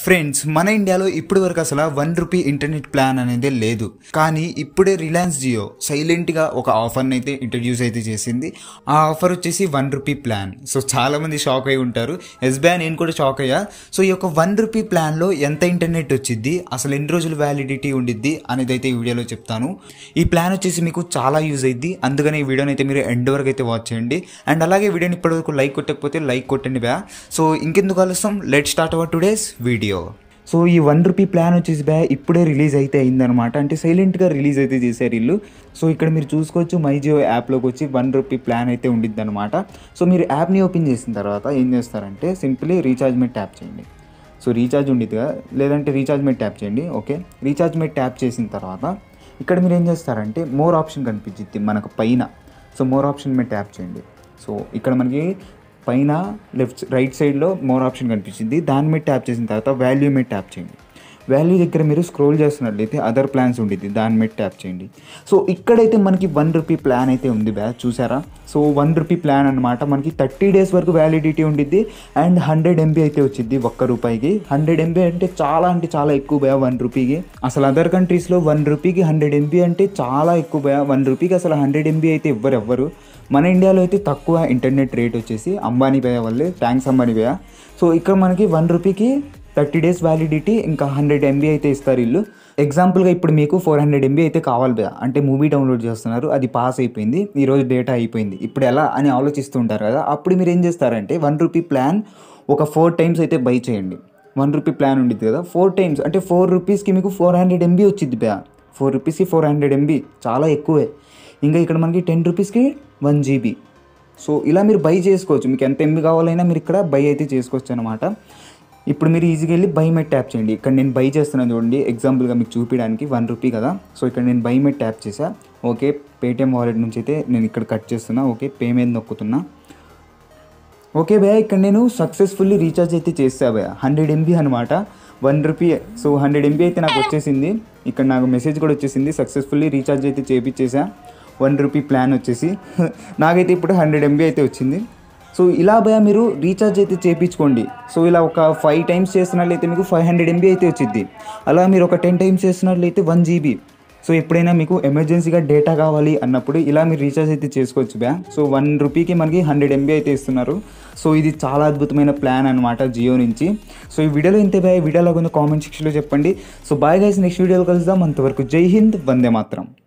friends మన ఇండియాలో ఇప్పటి వరకు అసలు వన్ రూపీ ఇంటర్నెట్ ప్లాన్ అనేది లేదు కానీ ఇప్పుడే రిలయన్స్ జియో సైలెంట్గా ఒక ఆఫర్ని అయితే ఇంట్రడ్యూస్ అయితే చేసింది ఆ ఆఫర్ వచ్చేసి వన్ రూపీ ప్లాన్ సో చాలా మంది షాక్ అయి ఉంటారు ఎస్బీఐ నేను కూడా షాక్ అయ్యా సో ఈ యొక్క వన్ రూపీ ప్లాన్లో ఎంత ఇంటర్నెట్ వచ్చింది అసలు ఎన్ని రోజులు వ్యాలిడిటీ ఉండిద్ది అనేది అయితే ఈ వీడియోలో చెప్తాను ఈ ప్లాన్ వచ్చేసి మీకు చాలా యూజ్ అయ్యింది అందుకని ఈ వీడియోని అయితే మీరు ఎండ్ వరకు అయితే వాచ్ చేయండి అండ్ అలాగే వీడియోని ఇప్పటివరకు లైక్ కొట్టకపోతే లైక్ కొట్టండి బ్యా సో ఇంకెందుకు ఆలస్యం let start our today's video so ఈ వన్ రూపీ ప్లాన్ వచ్చేసి బ్యా ఇప్పుడే రిలీజ్ అయితే అయిందనమాట అంటే సైలెంట్గా రిలీజ్ అయితే చేశారు వీళ్ళు సో ఇక్కడ మీరు చూసుకోవచ్చు మై జియో యాప్లోకి వచ్చి వన్ రూపీ ప్లాన్ అయితే ఉండిద్ది అనమాట సో మీరు యాప్ని ఓపెన్ చేసిన తర్వాత ఏం చేస్తారంటే సింప్లీ రీఛార్జ్ మీద ట్యాప్ చేయండి సో రీఛార్జ్ ఉండిద్ది కదా లేదంటే రీఛార్జ్ మీద ట్యాప్ చేయండి ఓకే రీఛార్జ్ మీద ట్యాప్ చేసిన తర్వాత ఇక్కడ మీరు ఏం చేస్తారంటే మోర్ ఆప్షన్ కనిపించింది మనకు పైన సో మోర్ ఆప్షన్ మీద ట్యాప్ చేయండి సో ఇక్కడ మనకి పైన లెఫ్ట్ రైట్ సైడ్లో మోర్ ఆప్షన్ కనిపించింది దాని మీద ట్యాప్ చేసిన తర్వాత వాల్యూ మీద ట్యాప్ చేయండి వాల్యూ దగ్గర మీరు స్క్రోల్ చేస్తున్నట్లయితే అదర్ ప్లాన్స్ ఉండిద్ది దాని మీద ట్యాప్ చేయండి సో ఇక్కడైతే మనకి వన్ రూపీ ప్లాన్ అయితే ఉంది బ్యా చూసారా సో వన్ రూపీ ప్లాన్ అనమాట మనకి థర్టీ డేస్ వరకు వ్యాలిడిటీ ఉండిద్ది అండ్ హండ్రెడ్ ఎంబీ అయితే వచ్చింది ఒక్క రూపాయికి హండ్రెడ్ ఎంబీ అంటే చాలా అంటే చాలా ఎక్కువ భయ వన్ రూపీకి అసలు అదర్ కంట్రీస్లో వన్ రూపీకి హండ్రెడ్ ఎంబీ అంటే చాలా ఎక్కువ భయ వన్ రూపీకి అసలు హండ్రెడ్ ఎంబీ అయితే ఇవ్వరు ఎవ్వరు మన ఇండియాలో అయితే తక్కువ ఇంటర్నెట్ రేట్ వచ్చేసి అంబానీ భయ వల్లే థ్యాంక్స్ అంబానీ భయ సో ఇక్కడ మనకి వన్ రూపీకి థర్టీ డేస్ వ్యాలిడిటీ ఇంకా హండ్రెడ్ ఎంబీ అయితే ఇస్తారు వీళ్ళు ఎగ్జాంపుల్గా ఇప్పుడు మీకు ఫోర్ హండ్రెడ్ ఎంబీ అయితే కావాలి భయ అంటే మూవీ డౌన్లోడ్ చేస్తున్నారు అది పాస్ అయిపోయింది ఈరోజు డేటా అయిపోయింది ఇప్పుడు ఎలా అని ఆలోచిస్తుంటారు కదా అప్పుడు మీరు ఏం చేస్తారంటే వన్ రూపీ ప్లాన్ ఒక ఫోర్ టైమ్స్ అయితే బై చేయండి వన్ రూపీ ప్లాన్ ఉండిద్ది కదా ఫోర్ టైమ్స్ అంటే ఫోర్ రూపీస్కి మీకు ఫోర్ హండ్రెడ్ ఎంబీ వచ్చింది భయ ఫోర్ రూపీస్కి ఫోర్ హండ్రెడ్ ఎంబీ చాలా ఎక్కువే ఇంకా ఇక్కడ మనకి టెన్ రూపీస్కి వన్ జీబీ సో ఇలా మీరు బై చేసుకోవచ్చు మీకు ఎంత ఎంబీ కావాలైనా మీరు ఇక్కడ బై అయితే చేసుకోవచ్చు అనమాట ఇప్పుడు మీరు ఈజీగా వెళ్ళి బై మెట్ ట్యాప్ చేయండి ఇక్కడ నేను బై చేస్తున్నాను చూడండి ఎగ్జాంపుల్గా మీకు చూపించడానికి వన్ రూపీ కదా సో ఇక్కడ నేను బై మెట్ ట్యాప్ చేసా ఓకే పేటిఎం వాలెట్ నుంచి అయితే నేను ఇక్కడ కట్ చేస్తున్నా ఓకే పే మీద నొక్కుతున్నా ఓకే భయ ఇక్కడ నేను సక్సెస్ఫుల్లీ రీఛార్జ్ అయితే చేసా భయ హండ్రెడ్ ఎంబీ అనమాట one rupee so hundred MB అయితే నాకు వచ్చేసింది ఇక్కడ నాకు మెసేజ్ కూడా వచ్చేసింది సక్సెస్ఫుల్లీ రీఛార్జ్ అయితే చేపించేసా వన్ రూపీ ప్లాన్ వచ్చేసి నాకైతే ఇప్పుడు హండ్రెడ్ ఎంబీ అయితే వచ్చింది సో ఇలా భయ మీరు రీఛార్జ్ అయితే చేయించుకోండి సో ఇలా ఒక ఫైవ్ టైమ్స్ చేస్తున్నట్లయితే మీకు ఫైవ్ హండ్రెడ్ ఎంబీ అయితే వచ్చింది అలా మీరు ఒక టెన్ టైమ్స్ చేస్తున్నట్లయితే వన్ జీబీ సో ఎప్పుడైనా మీకు ఎమర్జెన్సీగా డేటా కావాలి అన్నప్పుడు ఇలా మీరు రీఛార్జ్ అయితే చేసుకోవచ్చు బ్యా సో వన్ రూపీకి మనకి హండ్రెడ్ ఎంబీ అయితే ఇస్తున్నారు సో ఇది చాలా అద్భుతమైన ప్లాన్ అనమాట జియో నుంచి సో ఈ వీడియోలో ఇంతే బాయ్ వీడియోలో కొంచెం కామెంట్ సెక్షన్లో చెప్పండి సో బాయ్ గైస్ నెక్స్ట్ వీడియోలో కలుద్దాం అంతవరకు జై హింద్ వందే మాత్రం